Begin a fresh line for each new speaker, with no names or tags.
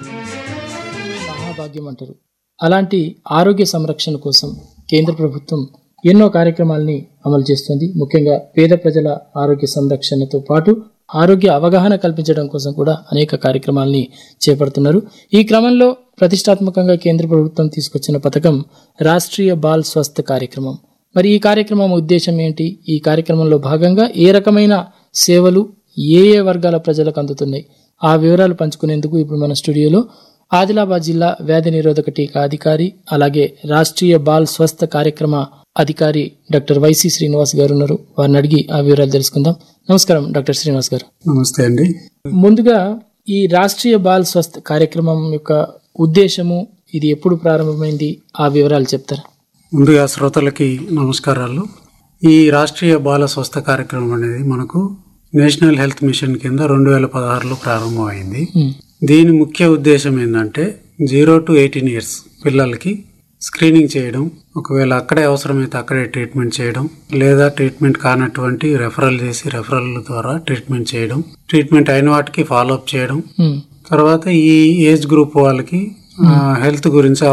మహాభాగ్యం అంటారు అలాంటి ఆరోగ్య సంరక్షణ కోసం కేంద్ర ప్రభుత్వం ఎన్నో కార్యక్రమాల్ని అమలు చేస్తుంది ముఖ్యంగా పేద ప్రజల ఆరోగ్య సంరక్షణతో పాటు ఆరోగ్య అవగాహన కల్పించడం కోసం కూడా అనేక కార్యక్రమాల్ని చేపడుతున్నారు ఈ క్రమంలో ప్రతిష్టాత్మకంగా కేంద్ర ప్రభుత్వం తీసుకొచ్చిన పథకం రాష్ట్రీయ బాల్ స్వస్థ కార్యక్రమం మరి ఈ కార్యక్రమం ఉద్దేశం ఏంటి ఈ కార్యక్రమంలో భాగంగా ఏ రకమైన సేవలు ఏ ఏ వర్గాల ప్రజలకు అందుతున్నాయి ఆ వివరాలు పంచుకునేందుకు ఇప్పుడు మన స్టూడియోలో ఆదిలాబాద్ జిల్లా వ్యాధి నిరోధక టీకా అధికారి అలాగే రాష్ట్రీయ బాల్ స్వస్థ కార్యక్రమ అధికారి డాక్టర్ వైసి శ్రీనివాస్ గారు ఉన్నారు వారిని అడిగి ఆ వివరాలు తెలుసుకుందాం నమస్కారం డాక్టర్ శ్రీనివాస్ గారు
నమస్తే అండి
ముందుగా ఈ రాష్ట్రీయ బాల్ స్వస్థ కార్యక్రమం యొక్క ఉద్దేశము ఇది ఎప్పుడు ప్రారంభమైంది ఆ వివరాలు చెప్తారా
ముందుగా శ్రోతలకి నమస్కారాలు ఈ రాష్ట్రీయ బాల స్వస్థ కార్యక్రమం అనేది మనకు నేషనల్ హెల్త్ మిషన్ కింద రెండు వేల పదహారులో ప్రారంభమైంది
ఉమ్,
దీని ముఖ్య ఉద్దేశం ఏంటంటే జీరో టు ఎయిటీన్ ఇయర్స్ పిల్లలకి స్క్రీనింగ్ చేయడం ఒకవేళ అక్కడే అవసరమైతే అక్కడే ట్రీట్మెంట్ చేయడం లేదా ట్రీట్మెంట్ కానటువంటి రెఫరల్ చేసి రెఫరల్ ద్వారా ట్రీట్మెంట్ చేయడం ట్రీట్మెంట్ అయిన వాటికి ఫాలో అప్ చేయడం
ఉమ్,
తర్వాత ఈ ఏజ్ గ్రూప్ వాళ్ళకి హెల్త్ గురించి